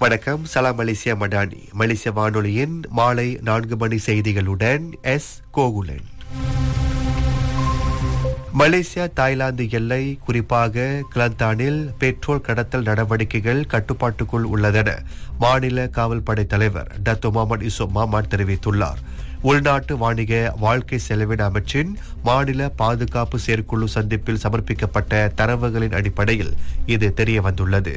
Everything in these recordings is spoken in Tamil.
வணக்கம் சலாம் மலேசியா மடானி மலேசிய வானொலியின் மாலை நான்கு மணி செய்திகளுடன் எஸ் கோகுலன் மலேசியா தாய்லாந்து எல்லை குறிப்பாக கிளந்தானில் பெட்ரோல் கடத்தல் நடவடிக்கைகள் கட்டுப்பாட்டுக்குள் உள்ளதென மாநில காவல்படை தலைவர் டத்தோ முகமது இசோ மாமான் தெரிவித்துள்ளார் உள்நாட்டு வாணிக வாழ்க்கை செலவின அமைச்சின் மாநில பாதுகாப்பு செயற்குழு சந்திப்பில் சமர்ப்பிக்கப்பட்ட தரவுகளின் அடிப்படையில் இது தெரிய வந்துள்ளது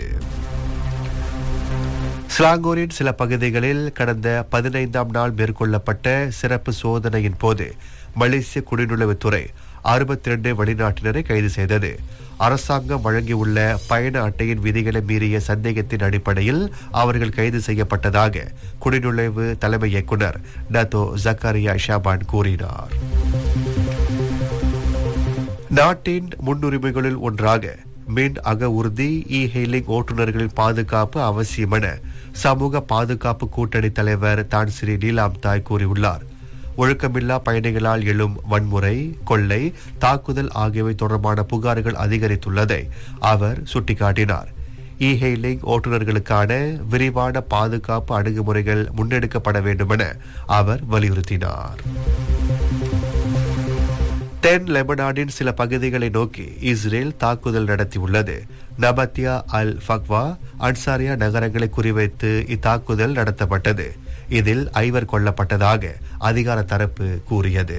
ஸ்லாங்கூரின் சில பகுதிகளில் கடந்த பதினைந்தாம் நாள் மேற்கொள்ளப்பட்ட சிறப்பு சோதனையின் போது மலேசிய குடிநுழைவுத்துறை அறுபத்தி ரெண்டு வெளிநாட்டினரை கைது செய்தது அரசாங்கம் வழங்கியுள்ள பயண அட்டையின் விதிகளை மீறிய சந்தேகத்தின் அடிப்படையில் அவர்கள் கைது செய்யப்பட்டதாக குடிநுழைவு தலைமை இயக்குனர் டத்தோ ஜக்காரியா ஷாபான் கூறினார் நாட்டின் முன்னுரிமைகளில் ஒன்றாக மின் அக உறுதி இ ஹெயிலிங் ஓட்டுநர்களின் பாதுகாப்பு அவசியம் என சமூக பாதுகாப்பு கூட்டணி தலைவர் தான் ஸ்ரீ நீலாம் தாய் கூறியுள்ளார் ஒழுக்கமில்லா பயணிகளால் எழும் வன்முறை கொள்ளை தாக்குதல் ஆகியவை தொடர்பான புகார்கள் அதிகரித்துள்ளதை அவர் சுட்டிக்காட்டினார் இ ஹெயிலிங் ஓட்டுநர்களுக்கான விரிவான பாதுகாப்பு அணுகுமுறைகள் முன்னெடுக்கப்பட வேண்டும் என அவர் வலியுறுத்தினார் தென் லெபனானின் சில பகுதிகளை நோக்கி இஸ்ரேல் தாக்குதல் நடத்தியுள்ளது நபத்தியா அல் ஃபக்வா அன்சாரியா நகரங்களை குறிவைத்து இத்தாக்குதல் நடத்தப்பட்டது இதில் ஐவர் கொல்லப்பட்டதாக அதிகார தரப்பு கூறியது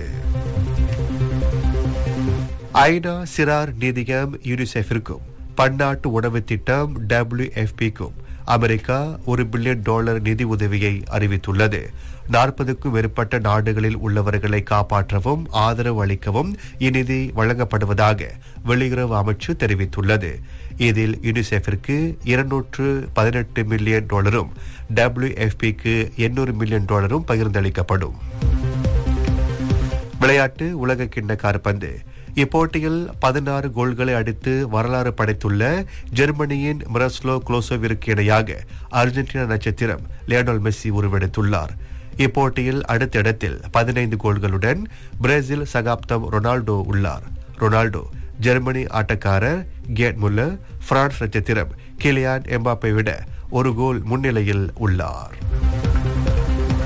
ஐநா சிறார் நிதியம் யூனிசெஃபிற்கும் பன்னாட்டு உணவு திட்டம் டபிள்யூஎஃபிக்கும் அமெரிக்கா ஒரு பில்லியன் டாலர் நிதி உதவியை அறிவித்துள்ளது நாற்பதுக்கும் மேற்பட்ட நாடுகளில் உள்ளவர்களை காப்பாற்றவும் ஆதரவு அளிக்கவும் இந்நிதி வழங்கப்படுவதாக வெளியுறவு அமைச்சு தெரிவித்துள்ளது இதில் யுனிசெஃபிற்கு இருநூற்று பதினெட்டு மில்லியன் டாலரும் டபிள்யூஎஃபிக்கு எண்ணூறு மில்லியன் டாலரும் பகிர்ந்தளிக்கப்படும் விளையாட்டு உலக கிண்ண கார்பந்து இப்போட்டியில் பதினாறு கோல்களை அடித்து வரலாறு படைத்துள்ள ஜெர்மனியின் மிரஸ்லோ குளோசோவிற்கு இணையாக அர்ஜென்டினா நட்சத்திரம் லியோனல் மெஸ்ஸி உருவெடுத்துள்ளார் இப்போட்டியில் அடுத்த இடத்தில் பதினைந்து கோல்களுடன் பிரேசில் சகாப்தம் ரொனால்டோ உள்ளார் ரொனால்டோ ஜெர்மனி ஆட்டக்காரர் கேட் முல்லர் பிரான்ஸ் நட்சத்திரம் கிலியான் எம்பாப்பை விட ஒரு கோல் முன்னிலையில் உள்ளார்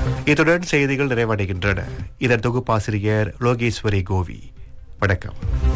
இத்துடன் செய்திகள் நிறைவடைகின்றன இதன் தொகுப்பாசிரியர் லோகேஸ்வரி கோவி வணக்கம்